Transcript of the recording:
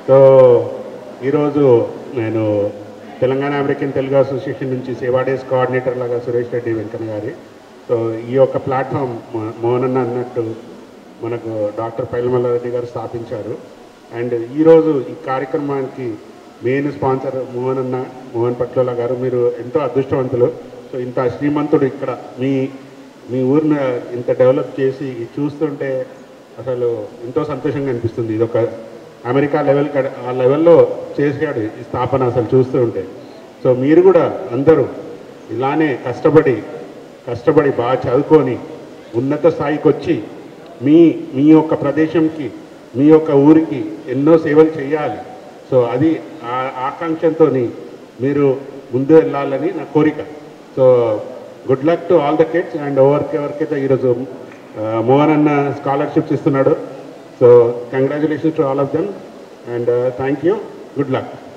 so ఈరోజు నేను Telangana American Telugu association నుంచి సేవా డేస్ కోఆర్డినేటర్ లాగా సురేష్ రెడ్డి వెంకన్న గారి సో ఈ యొక్క ప్లాట్ఫామ్ మో- మోహన్ అన్న అన్నట్టు మనకు డాక్టర్ పైలమల్ల రెడ్డి గారు స్థాపించారు అండ్ ఈరోజు ఈ కార్యక్రమానికి మెయిన్ స్పాన్సర్ మోహన్ అన్న మోహన్ పట్లోల గారు మీరు ఎంతో అదృష్టవంతులు సో ఇంత శ్రీమంతుడు ఇక్కడ మీ మీ ఊరిని ఇంత డెవలప్ చేసి ఇది చూస్తుంటే అసలు ఎంతో సంతోషంగా అనిపిస్తుంది ఇది ఒక అమెరికా లెవెల్ కడ- ఆ లెవెల్లో చేసాడు ఈ స్థాపన అసలు చూస్తూ ఉంటే సో మీరు కూడా అందరూ ఇలానే కష్టపడి కష్టపడి బాగా చదువుకొని ఉన్నత స్థాయికి వచ్చి మీ మీ యొక్క ప్రదేశంకి మీ యొక్క ఊరికి ఎన్నో సేవలు చేయాలి సో అది ఆ ఆకాంక్షతో మీరు ముందు వెళ్ళాలని నా కోరిక so good luck to all the kids and ఎవరికి ఎవరికైతే ఈరోజు ఆ, మోహన్ అన్న స్కాలర్షిప్స్ ఇస్తున్నాడు so congratulations to all of them and thank you good luck